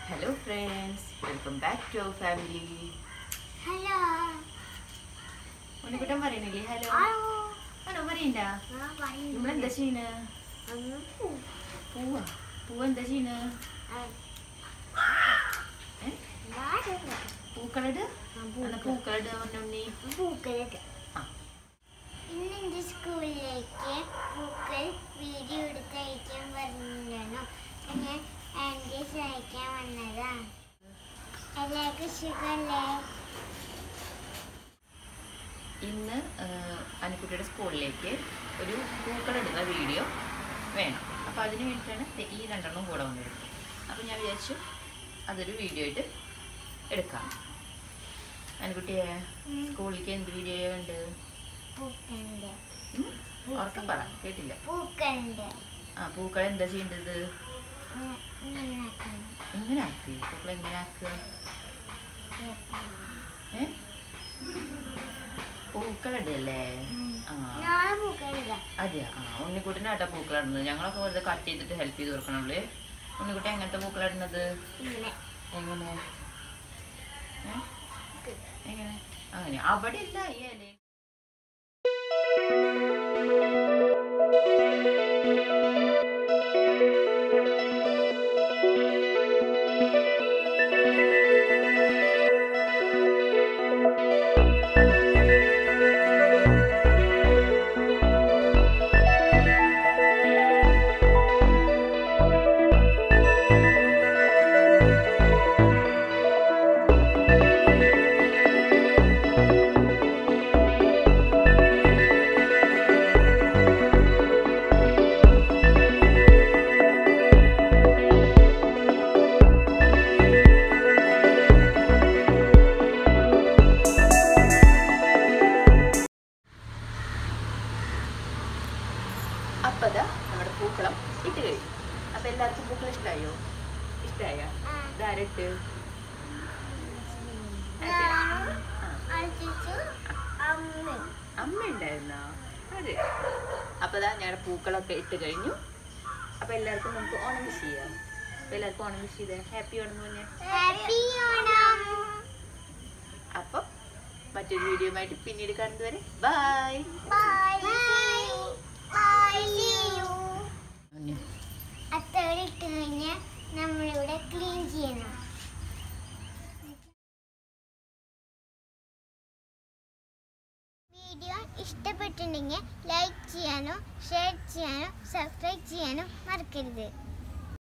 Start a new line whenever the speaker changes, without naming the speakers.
Hello friends welcome back to our family
hello
Unnikuttan പറയണില്ലേ hello
hello
hello പറയണ്ട നമ്മളെന്താ ചെയ്യണ പൂവാ പൂവ് എന്താ ചെയ്യണ ഏ? പൂക്കളിട് എന്നാ പൂക്കളിട് ഉണ്ണി
പൂക്കളൊക്കെ
ആ.
ഇന്ന് എന്റെ സ്കൂളിലേക്ക് പൂക്കൾ വീഡിയോ എടുത്ത് അയക്കാൻ പറഞ്ഞിട്ടുണ്ടായിരുന്നു ഞാൻ ആൻറ്റി സഹായിക്കാൻ വന്നതാണ് എല്ലാവർക്കും സുഖമല്ലേ
ഇന്ന് അനുക്കുട്ടിയുടെ സ്കൂളിലേക്ക് ഒരു പൂക്കളിടുന്ന വീഡിയോ വേണം അപ്പോൾ അതിന് വേണ്ടിയിട്ടാണ് ദേ ഈ രണ്ടെണ്ണം കൂടെ വന്നത് അപ്പോൾ ഞാൻ വിചാരിച്ചു അതൊരു വീഡിയോ ആയിട്ട് എടുക്കാം അനുക്കുട്ടിയെ
ഉം.
സ്കൂളിലേക്ക് എന്ത് വീഡിയോ ഉണ്ട്
പൂക്കളുണ്ട്
ഉം? ഉറക്കെ പറ കേട്ടില്ല
പൂക്കളുണ്ട്
ആ പൂക്കൾ എന്താ ചെയ്യേണ്ടത്
ഇങ്ങനെ- ഇങ്ങനെ ആക്കണം.
എങ്ങനെ ആക്കി പൂക്കൾ എങ്ങനെ ആക്കുക ഏ പൂക്കളിടല്ലേ
ഉം.
ആ
നാളെ പൂക്കളില്ല
അതെയാ ആ ഉണ്ണിക്കുട്ടിനാട്ടാ പൂക്കളിടുന്നത് ഞങ്ങളൊക്കെ വെറുതെ കട്ട് ചെയ്തിട്ട് ഹെൽപ്പ് ചെയ്ത് കൊടുക്കണുള്ളൂ ഉണ്ണിക്കുട്ടി എങ്ങനത്തെ പൂക്കളിടുന്നത്
ഇങ്ങനെ
എങ്ങനെ ഏ? എങ്ങനെ അങ്ങനെ അവിടെ ഇല്ല ഈ ഇലയിൽ അപ്പൊ ദാ നമ്മുടെ പൂക്കളം ഇട്ട് കഴിഞ്ഞു അപ്പൊ എല്ലാവർക്കും പൂക്കളം ഇഷ്ടമായോ ഇഷ്ടമായ
ആ.
ഇതാരട്ട്
ഞാനും
ആ
അച്ഛച്ചു അമ്മയും
അമ്മ ഉണ്ടായിരുന്നോ അതെ അപ്പൊ ദാ ഞങ്ങളുടെ പൂക്കളൊക്കെ ഇട്ട് കഴിഞ്ഞു അപ്പൊ എല്ലാവർക്കും നമുക്ക് ഓണം വിഷ് ചെയ്യാം അപ്പൊ എല്ലാവർക്കും ഓണം വിഷ് ചെയ്തേ ഹാപ്പി ഓണം എന്ന് പറഞ്ഞേ
ഹാപ്പി ഓണം
അപ്പം മറ്റൊരു വീഡിയോ ആയിട്ട് പിന്നീട് കാണുന്നതുവരെ bye
bye bye bye see you അത്തോടെ ഇട്ട് കഴിഞ്ഞാൽ നമ്മളിവിടെ ക്ലീൻ ചെയ്യണം വീഡിയോ ഇഷ്ടപ്പെട്ടിട്ടുണ്ടെങ്കിൽ ലൈക്ക് ചെയ്യാനോ ഷെയർ ചെയ്യാനോ സബ്സ്ക്രൈബ് ചെയ്യാനോ മറക്കരുത്